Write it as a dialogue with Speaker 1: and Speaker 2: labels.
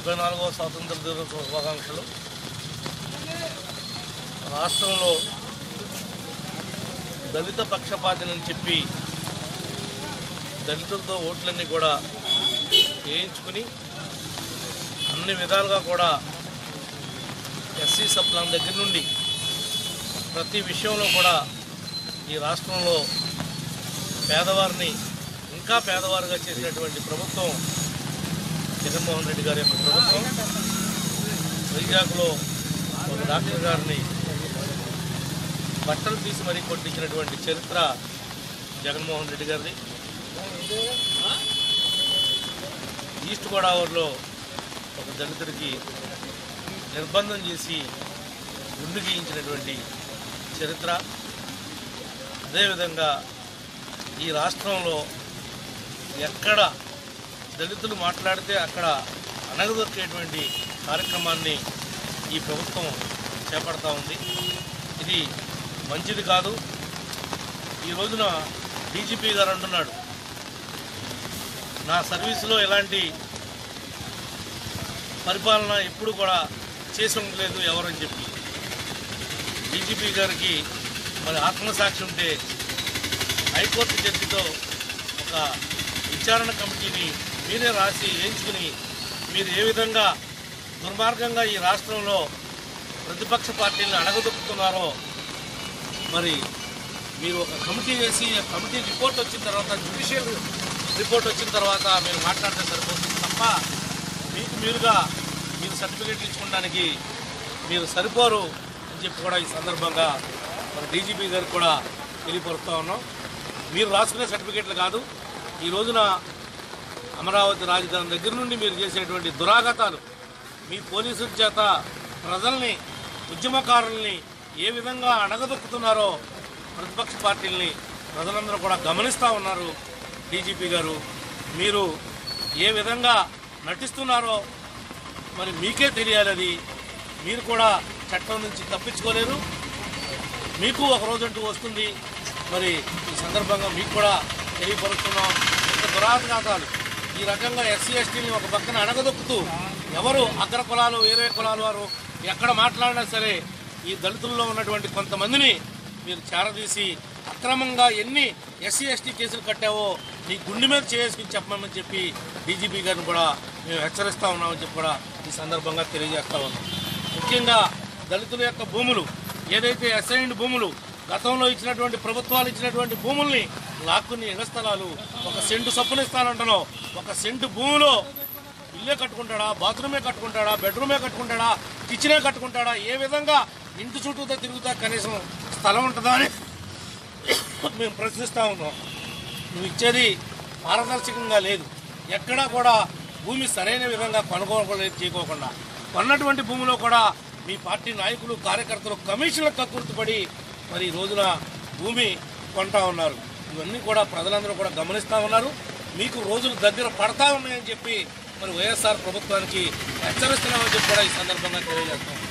Speaker 1: డెబ్బై నాలుగవ స్వాతంత్ర దినోత్సవ శుభాకాంక్షలు రాష్ట్రంలో దళిత పక్షపాతిని చెప్పి దళితులతో ఓట్లన్నీ కూడా వేయించుకుని అన్ని విధాలుగా కూడా ఎస్సీ సప్లాన్ దగ్గర నుండి ప్రతి విషయంలో కూడా ఈ రాష్ట్రంలో పేదవారిని ఇంకా పేదవారుగా చేసినటువంటి ప్రభుత్వం జగన్మోహన్ రెడ్డి గారి యొక్క ప్రభుత్వం వైజాగ్లో ఒక డాక్టర్ గారిని బట్టలు తీసి మరీ కొట్టించినటువంటి చరిత్ర జగన్మోహన్ రెడ్డి గారిది ఈస్ట్ గోదావరిలో ఒక దళితుడికి నిర్బంధం చేసి గుండు గీయించినటువంటి చరిత్ర అదేవిధంగా ఈ రాష్ట్రంలో ఎక్కడ దళితులు మాట్లాడితే అక్కడ అణగదొక్కేటువంటి కార్యక్రమాన్ని ఈ ప్రభుత్వం చేపడతా ఉంది ఇది మంచిది కాదు ఈ రోజున డీజీపీ గారు అంటున్నాడు నా సర్వీసులో ఎలాంటి పరిపాలన ఎప్పుడు కూడా చేసి ఉండలేదు ఎవరని చెప్పి డీజీపీ గారికి మరి ఆత్మసాక్షి ఉంటే హైకోర్టు జడ్జితో ఒక విచారణ కమిటీని మీరే రాసి వేయించుకుని మీరు ఏ విధంగా దుర్మార్గంగా ఈ రాష్ట్రంలో ప్రతిపక్ష పార్టీలను అణగదొక్కుతున్నారో మరి మీరు ఒక కమిటీ వేసి ఆ కమిటీ రిపోర్ట్ వచ్చిన తర్వాత జ్యుడిషియల్ రిపోర్ట్ వచ్చిన తర్వాత మీరు మాట్లాడితే సరిపోతుంది తప్ప మీకు మీరుగా మీరు సర్టిఫికేట్లు ఇచ్చుకోవడానికి మీరు సరిపోరు అని చెప్పి కూడా ఈ సందర్భంగా మన డీజీపీ గారికి కూడా తెలియపరుస్తూ ఉన్నాం మీరు రాసుకునే సర్టిఫికేట్లు కాదు ఈ రోజున అమరావతి రాజధాని దగ్గర నుండి మీరు చేసేటువంటి దురాఘాతాలు మీ పోలీసుల చేత ప్రజల్ని ఉద్యమకారుల్ని ఏ విధంగా అణగదొక్కుతున్నారో ప్రతిపక్ష పార్టీల్ని ప్రజలందరూ కూడా గమనిస్తూ ఉన్నారు డీజీపీ గారు మీరు ఏ విధంగా నటిస్తున్నారో మరి మీకే తెలియాలి అది మీరు కూడా చట్టం నుంచి తప్పించుకోలేరు మీకు ఒక రోజంటూ వస్తుంది మరి ఈ సందర్భంగా మీకు కూడా తెలియపరుస్తున్నాం ఇంత దురాఘాతాలు ఈ రకంగా ఎస్సీ ఎస్టీని ఒక పక్కన అణగదొక్కుతూ ఎవరు అగ్ర కులాలు వేరే కులాలు వారు ఎక్కడ మాట్లాడినా సరే ఈ దళితుల్లో ఉన్నటువంటి కొంతమందిని మీరు చేరదీసి అక్రమంగా ఎన్ని ఎస్సీ ఎస్టీ కేసులు కట్టావో నీ గుండె మీద చేసుకుని చెప్పమని చెప్పి డీజీపీ గారిని కూడా మేము హెచ్చరిస్తా ఉన్నామని చెప్పి కూడా ఈ సందర్భంగా తెలియజేస్తా ఉన్నాం ముఖ్యంగా దళితుల యొక్క భూములు ఏదైతే అసైన్డ్ భూములు గతంలో ఇచ్చినటువంటి ప్రభుత్వాలు ఇచ్చినటువంటి భూముల్ని లాక్కుని ఇళ్లస్థలాలు ఒక సెంటు సొప్పున ఇస్తానంటున్నావు ఒక సెంటు భూమిలో ఇల్లే కట్టుకుంటాడా బాత్రూమే కట్టుకుంటాడా బెడ్రూమే కట్టుకుంటాడా కిచెనే కట్టుకుంటాడా ఏ విధంగా ఇంటి చుట్టూతో తిరుగుతా కనీసం స్థలం ఉంటుందా అని మేము ప్రశ్నిస్తూ ఉన్నాం నువ్వు ఇచ్చేది పారదర్శకంగా లేదు ఎక్కడా కూడా భూమి సరైన విధంగా కొనుగోలు చేయకోకుండా కొన్నటువంటి భూమిలో కూడా మీ పార్టీ నాయకులు కార్యకర్తలు కమిషన్లకు కక్కుర్తిపడి మరి ఈ రోజున భూమి కొంటా ఉన్నారు ఇవన్నీ కూడా ప్రజలందరూ కూడా గమనిస్తూ ఉన్నారు మీకు రోజులు దగ్గర పడతా ఉన్నాయని చెప్పి మరి వైఎస్ఆర్ ప్రభుత్వానికి హెచ్చరిస్తున్నామని చెప్పి కూడా ఈ సందర్భంగా తెలియజేస్తాం